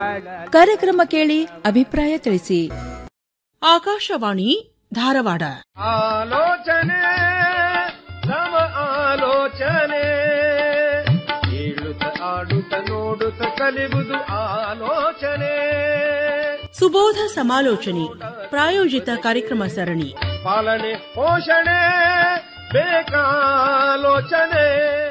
ಕಾರ್ಯಕ್ರಮ ಕೇಳಿ ಅಭಿಪ್ರಾಯ ತಿಳಿಸಿ ಆಕಾಶವಾಣಿ ಧಾರವಾಡ ಆಲೋಚನೆ ನವ ಆಲೋಚನೆ ಕೇಳುತ್ತ ಆಡುತ್ತ ನೋಡುತ್ತ ಕಲಿಬುದು ಆಲೋಚನೆ ಸುಬೋಧ ಸಮಾಲೋಚನೆ ಪ್ರಾಯೋಜಿತ ಕಾರ್ಯಕ್ರಮ ಸರಣಿ ಪಾಲನೆ ಪೋಷಣೆ ಬೇಕಾಲೋಚನೆ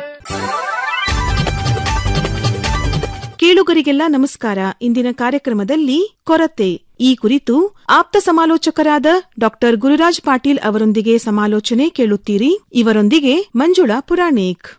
ಕೇಳುಗರಿಗೆಲ್ಲ ನಮಸ್ಕಾರ ಇಂದಿನ ಕಾರ್ಯಕ್ರಮದಲ್ಲಿ ಕೊರತೆ ಈ ಕುರಿತು ಆಪ್ತ ಸಮಾಲೋಚಕರಾದ ಡಾಕ್ಟರ್ ಗುರುರಾಜ್ ಪಾಟೀಲ್ ಅವರೊಂದಿಗೆ ಸಮಾಲೋಚನೆ ಕೇಳುತ್ತೀರಿ ಇವರೊಂದಿಗೆ ಮಂಜುಳಾ ಪುರಾಣಿಕ್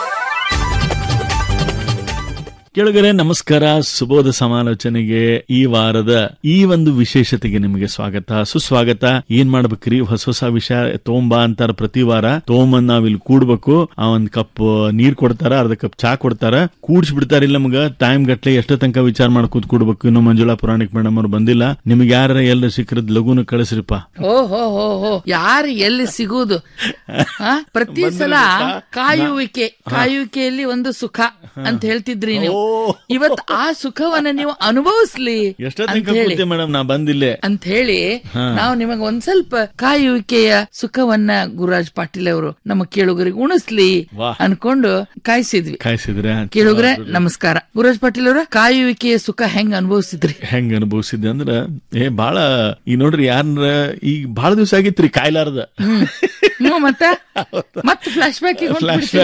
ಕೆಳಗರೆ ನಮಸ್ಕಾರ ಸುಬೋಧ ಸಮಾಲೋಚನೆಗೆ ಈ ವಾರದ ಈ ಒಂದು ವಿಶೇಷತೆಗೆ ನಿಮಗೆ ಸ್ವಾಗತ ಸುಸ್ವಾಗತ ಏನ್ ಮಾಡ್ಬೇಕ್ರಿ ಹೊಸ ಹೊಸ ವಿಷಯ ತಗೊಂಬಾ ಅಂತಾರ ಪ್ರತಿ ವಾರ ತಗೊಂಬಂದ್ ನಾವ್ ಇಲ್ಲಿ ಕೂಡ್ಬೇಕು ಆ ಒಂದ್ ಕಪ್ ನೀರ್ ಕೊಡ್ತಾರ ಅರ್ಧ ಕಪ್ ಚಾ ಕೊಡ್ತಾರ ಕೂಡ್ಸ್ ಬಿಡ್ತಾರ ಇಲ್ಲ ನಮಗ ಟೈಮ್ ಗಟ್ಲೆ ಎಷ್ಟ ತನಕ ವಿಚಾರ ಮಾಡ್ಕೊತ್ ಕೂಡ್ಬೇಕು ಇನ್ನು ಮಂಜುಳಾ ಪುರಾಣಿಕ್ ಮೇಡಮ್ ಅವ್ರು ಬಂದಿಲ್ಲ ನಿಮ್ಗೆ ಯಾರ ಎಲ್ಲ ಸಿಕ್ಕರದ್ ಲಘುನ ಕಳಿಸ್ರಿಪ್ಪ ಓಹೋ ಹೋ ಹೋ ಯಾರು ಎಲ್ಲಿ ಸಿಗುವುದು ಆ? ಪ್ರತಿ ಸಲ ಕಾಯುವಿಕೆ ಕಾಯುವಿಕೆಯಲ್ಲಿ ಒಂದು ಸುಖ ಅಂತ ಹೇಳ್ತಿದ್ರಿ ನೀವು ಇವತ್ ಆ ಸುಖವನ್ನ ನೀವು ಅನುಭವಿಸ್ಲಿ ಎಷ್ಟ ಅಂತ ತನಕ ಹೇಳಿ ಕೂತೆ ಮೇಡಮ್ ನಾ ಬಂದಿಲ್ಲೇ ಅಂತ ಹೇಳಿ ನಾವು ನಿಮಗೆ ಒಂದ್ ಸ್ವಲ್ಪ ಕಾಯುವಿಕೆಯ ಸುಖವನ್ನ ಗುರುರಾಜ್ ಪಾಟೀಲ್ ಅವರು ನಮ್ಮ ಕೇಳುಗರಿಗೆ ಉಣಿಸ್ಲಿ ವಾಹ್. ಅನ್ಕೊಂಡು ಕಾಯಿಸಿದ್ವಿ ಕಾಯಿಸಿದ್ರೆ ಕೇಳುಗರೆ ನಮಸ್ಕಾರ ಗುರುರಾಜ್ ಪಾಟೀಲ್ ಅವರ ಕಾಯುವಿಕೆಯ ಸುಖ ಹೆಂಗ್ ಅನುಭವಿಸಿದ್ರಿ ಹೆಂಗ್ ಅನುಭವಿಸಿದ್ದೆ ಅಂದ್ರ ಏ ಬಾಳ ಈಗ ನೋಡ್ರಿ ಯಾರ ಈಗ ಬಾಳ ದಿವಸ ಆಗಿತ್ರಿ ಕಾಯ್ಲಾರ್ದ ಹ್ಮ್ ಮತ್ತ ಮತ್ ಫ್ಲಾಶ್ ಬ್ಯಾಕ್ ಫ್ಲಾಶ್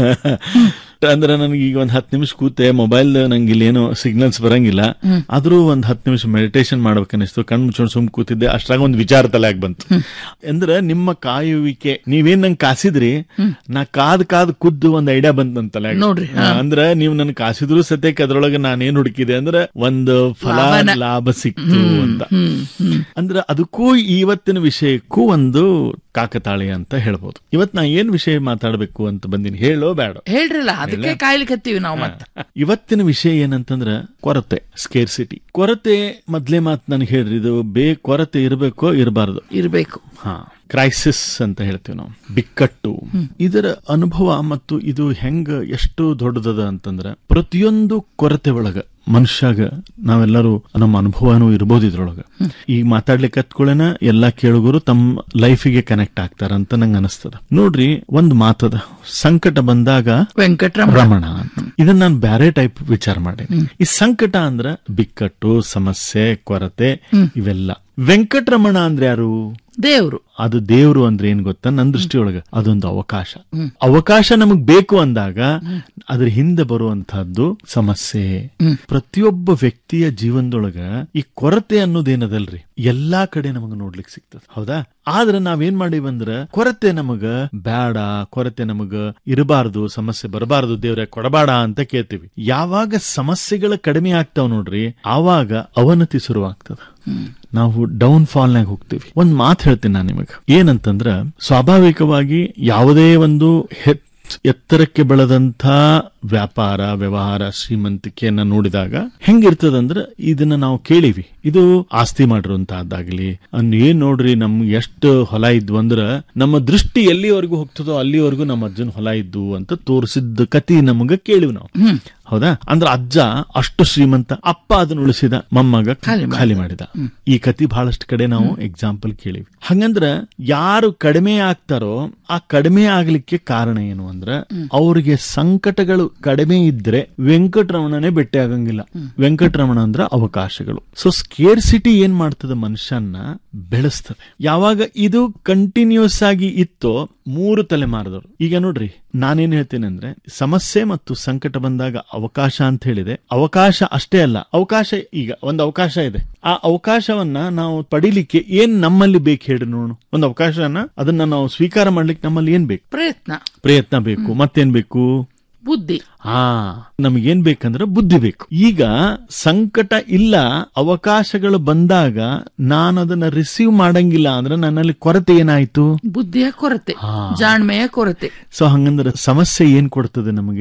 ಅಂದ್ರ ನನಗೆ ಈಗ ಒಂದ್ ಹತ್ತು ನಿಮಿಷ ಕೂತೆ ಮೊಬೈಲ್ ನಂಗೆ ಇಲ್ಲಿ ಏನೋ ಸಿಗ್ನಲ್ಸ್ ಬರಂಗಿಲ್ಲ ಆದ್ರೂ ಒಂದ್ ಹತ್ತು ನಿಮಿಷ ಮೆಡಿಟೇಷನ್ ಮಾಡ್ಬೇಕನ್ನಿಸ್ತು ಕಣ್ ಮುಚ್ಕೊಂಡು ಸುಮ್ ಕೂತಿದ್ದೆ ಅಷ್ಟ್ರಾಗ ಒಂದ್ ವಿಚಾರ ತಲೆಯಾಗ ಬಂತು ಅಂದ್ರ ನಿಮ್ಮ ಕಾಯುವಿಕೆ ನೀವೇನ್ ನಂಗೆ ಕಾಸಿದ್ರಿ ನಾ ಕಾದ್ ಕಾದ್ ಕುದ್ದು ಒಂದ್ ಐಡಿಯಾ ಬಂತ್ ನನ್ ತಲೆಯಾಗ ನೋಡ್ರಿ, ಹಾ, ಅಂದ್ರ ನೀವ್ ನನ್ ಕಾಸಿದ್ರು ಸದ್ಯಕ್ಕೆ ಅದ್ರೊಳಗೆ ನಾನೇನ್ ಹುಡುಕಿದೆ ಅಂದ್ರ ಒಂದು ಫಲ ಲಾಭನ. ಲಾಭ ಸಿಕ್ತು ಅಂತ ಅಂದ್ರ ಅದಕ್ಕೂ ಇವತ್ತಿನ ವಿಷಯಕ್ಕೂ ಒಂದು ಕಾಕತಾಳಿ ಅಂತ ಹೇಳ್ಬೋದು ಇವತ್ ನಾ ಏನ್ ವಿಷಯ ಮಾತಾಡ್ಬೇಕು ಅಂತ ಬಂದಿನಿ ಹೇಳೋ ಬೇಡ ಹೇಳ್ರಲ್ಲ ಅದಕ್ಕೆ ಕಾಯ್ಲಿಕತ್ತೀವಿ ನಾವು ಮತ್ತ ಇವತ್ತಿನ ವಿಷಯ ಏನಂತಂದ್ರ ಕೊರತೆ ಸ್ಕೇರ್ ಸಿಟಿ ಕೊರತೆ ಮೊದ್ಲೇ ಮಾತು ನನಗೆ ಹೇಳ್ರಿ ಇದು ಬೇ ಕೊರತೆ ಇರಬೇಕೋ ಇರಬಾರ್ದು ಇರ್ಬೇಕು ಹಾ ಕ್ರೈಸಿಸ್ ಅಂತ ಹೇಳ್ತೀವಿ ನಾವು ಬಿಕ್ಕಟ್ಟು ಇದರ ಅನುಭವ ಮತ್ತು ಇದು ಹೆಂಗ ಎಷ್ಟು ದೊಡ್ಡದದ ಅಂತಂದ್ರ ಪ್ರತಿಯೊಂದು ಕೊರತೆ ಒಳಗ ಮನುಷ್ಯಾಗ ನಾವೆಲ್ಲರೂ ನಮ್ಮ ಅನುಭವನೂ ಇರ್ಬೋದು ಇದ್ರೊಳಗ ಈಗ ಮಾತಾಡ್ಲಿಕ್ಕೆ ಹತ್ಕೊಳ್ಳೇನ ಎಲ್ಲಾ ಕೇಳುಗರು ತಮ್ಮ ಲೈಫಿಗೆ ಕನೆಕ್ಟ್ ಆಗ್ತಾರ ಅಂತ ನಂಗೆ ಅನಿಸ್ತದ ನೋಡ್ರಿ ಒಂದ್ ಮಾತದ ಸಂಕಟ ಬಂದಾಗ ವೆಂಕಟರಮಣ ರಮಣ ಅಂತ ಇದನ್ನ ನಾನು ಬ್ಯಾರೆ ಟೈಪ್ ವಿಚಾರ ಮಾಡೇನಿ ಈ ಸಂಕಟ ಅಂದ್ರ ಬಿಕ್ಕಟ್ಟು ಸಮಸ್ಯೆ ಕೊರತೆ ಇವೆಲ್ಲ ವೆಂಕಟರಮಣ ಅಂದ್ರೆ ಯಾರು ದೇವ್ರು ಅದು ದೇವ್ರು ಅಂದ್ರೆ ಏನ್ ಗೊತ್ತಾ ನನ್ನ ದೃಷ್ಟಿಯೊಳಗ ಅದೊಂದು ಅವಕಾಶ ಅವಕಾಶ ನಮಗ್ ಬೇಕು ಅಂದಾಗ ಅದ್ರ ಹಿಂದೆ ಬರುವಂತಹದ್ದು ಸಮಸ್ಯೆ ಪ್ರತಿಯೊಬ್ಬ ವ್ಯಕ್ತಿಯ ಜೀವನದೊಳಗ ಈ ಕೊರತೆ ಅನ್ನೋದೇನದಲ್ರಿ ಎಲ್ಲಾ ಕಡೆ ನಮಗ ನೋಡ್ಲಿಕ್ಕೆ ಸಿಗ್ತದ ಹೌದಾ ಆದ್ರೆ ನಾವೇನ್ ಮಾಡೀವಂದ್ರ ಕೊರತೆ ನಮಗ ಬ್ಯಾಡ ಕೊರತೆ ನಮಗ ಇರಬಾರ್ದು ಸಮಸ್ಯೆ ಬರಬಾರ್ದು ದೇವ್ರೆ ಕೊಡಬೇಡ ಅಂತ ಕೇಳ್ತೀವಿ ಯಾವಾಗ ಸಮಸ್ಯೆಗಳು ಕಡಿಮೆ ಆಗ್ತಾವ್ ನೋಡ್ರಿ ಆವಾಗ ಅವನತಿ ಶುರುವಾಗ್ತದ ನಾವು ಡೌನ್ ಫಾಲ್ ನಾಗ ಹೋಗ್ತೀವಿ ಒಂದ್ ಮಾತು ಹೇಳ್ತೀನಿ ನಾನು ನಿಮಗೆ ಏನಂತಂದ್ರ ಸ್ವಾಭಾವಿಕವಾಗಿ ಯಾವುದೇ ಒಂದು ಹೆತ್ ಎತ್ತರಕ್ಕೆ ಬೆಳೆದಂತ ವ್ಯಾಪಾರ ವ್ಯವಹಾರ ಶ್ರೀಮಂತಿಕೆಯನ್ನ ನೋಡಿದಾಗ ಹೆಂಗಿರ್ತದಂದ್ರ ಇದನ್ನ ನಾವು ಕೇಳಿವಿ ಇದು ಆಸ್ತಿ ಮಾಡಿರುವಂತಹದ್ದಾಗ್ಲಿ ಅನ್ ಏನ್ ನೋಡ್ರಿ ನಮ್ಗೆ ಎಷ್ಟು ಹೊಲ ಇದ್ವು ಅಂದ್ರ ನಮ್ಮ ದೃಷ್ಟಿ ಎಲ್ಲಿವರೆಗೂ ಹೋಗ್ತದೋ ಅಲ್ಲಿವರೆಗೂ ನಮ್ಮ ಅಜ್ಜನ ಹೊಲ ಇದ್ದು ಅಂತ ತೋರಿಸಿದ ಕತಿ ನಮಗ ಕೇಳಿವ್ ನಾವು ಹೌದಾ ಅಂದ್ರ ಅಜ್ಜ ಅಷ್ಟು ಶ್ರೀಮಂತ ಅಪ್ಪ ಅದನ್ನ ಉಳಿಸಿದ ಮೊಮ್ಮಗ ಖಾಲಿ ಮಾಡಿದ ಈ ಕತಿ ಬಹಳಷ್ಟು ಕಡೆ ನಾವು ಎಕ್ಸಾಂಪಲ್ ಕೇಳಿವಿ ಹಂಗಂದ್ರ ಯಾರು ಕಡಿಮೆ ಆಗ್ತಾರೋ ಆ ಕಡಿಮೆ ಆಗ್ಲಿಕ್ಕೆ ಕಾರಣ ಏನು ಅಂದ್ರ ಅವ್ರಿಗೆ ಸಂಕಟಗಳು ಕಡಿಮೆ ಇದ್ರೆ ವೆಂಕಟರಮಣನೇ ಭೇಟಿ ಆಗಂಗಿಲ್ಲ ವೆಂಕಟರಮಣ ಅಂದ್ರ ಅವಕಾಶಗಳು ಸೊ ಸ್ಕೇರ್ ಸಿಟಿ ಏನ್ ಮಾಡ್ತದ ಮನುಷ್ಯನ್ನ ಬೆಳೆಸ್ತದೆ ಯಾವಾಗ ಇದು ಕಂಟಿನ್ಯೂಸ್ ಆಗಿ ಇತ್ತೋ ಮೂರು ತಲೆಮಾರದವರು ಈಗ ನೋಡ್ರಿ ನಾನೇನ್ ಹೇಳ್ತೇನೆ ಅಂದ್ರೆ ಸಮಸ್ಯೆ ಮತ್ತು ಸಂಕಟ ಬಂದಾಗ ಅವಕಾಶ ಅಂತ ಹೇಳಿದೆ ಅವಕಾಶ ಅಷ್ಟೇ ಅಲ್ಲ ಅವಕಾಶ ಈಗ ಒಂದು ಅವಕಾಶ ಇದೆ ಆ ಅವಕಾಶವನ್ನ ನಾವು ಪಡಿಲಿಕ್ಕೆ ಏನ್ ನಮ್ಮಲ್ಲಿ ಬೇಕು ಹೇಳಿ ನೋಡು ಒಂದು ಅವಕಾಶನ ಅದನ್ನ ನಾವು ಸ್ವೀಕಾರ ಮಾಡ್ಲಿಕ್ಕೆ ನಮ್ಮಲ್ಲಿ ಏನ್ ಬೇಕು ಪ್ರಯತ್ನ ಪ್ರಯತ್ನ ಬೇಕು ಮತ್ತೇನ್ ಬೇಕು ಬುದ್ಧಿ ಹಾ ನಮಗೇನ್ ಬೇಕಂದ್ರೆ ಬುದ್ಧಿ ಬೇಕು ಈಗ ಸಂಕಟ ಇಲ್ಲ ಅವಕಾಶಗಳು ಬಂದಾಗ ನಾನು ಅದನ್ನ ರಿಸೀವ್ ಮಾಡಂಗಿಲ್ಲ ಅಂದ್ರೆ ನನ್ನಲ್ಲಿ ಕೊರತೆ ಏನಾಯ್ತು ಬುದ್ಧಿಯ ಕೊರತೆ ಜಾಣ್ಮೆಯ ಕೊರತೆ ಸೊ ಹಂಗಂದ್ರೆ ಸಮಸ್ಯೆ ಏನ್ ಕೊಡ್ತದೆ ನಮಗೆ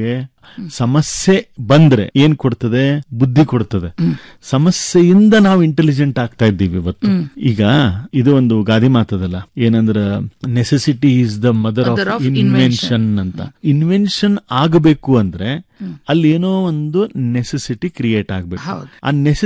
ಸಮಸ್ಯೆ ಬಂದ್ರೆ ಏನ್ ಕೊಡ್ತದೆ ಬುದ್ಧಿ ಕೊಡ್ತದೆ ಸಮಸ್ಯೆಯಿಂದ ನಾವು ಇಂಟೆಲಿಜೆಂಟ್ ಆಗ್ತಾ ಇದ್ದೀವಿ ಇವತ್ತು ಈಗ ಇದು ಒಂದು ಗಾದಿ ಮಾತದಲ್ಲ ಏನಂದ್ರ necessity is the mother Mother of of invention ಅಂತ ಇನ್ವೆನ್ಷನ್ ಆಗಬೇಕು ಅಂದ್ರೆ ಅಲ್ಲಿ ಏನೋ ಒಂದು ನೆಸೆಸಿಟಿ ಕ್ರಿಯೇಟ್ ಆಗ್ಬೇಕು ಹೌದು. ಆ ನೆಸೆಸಿಟಿ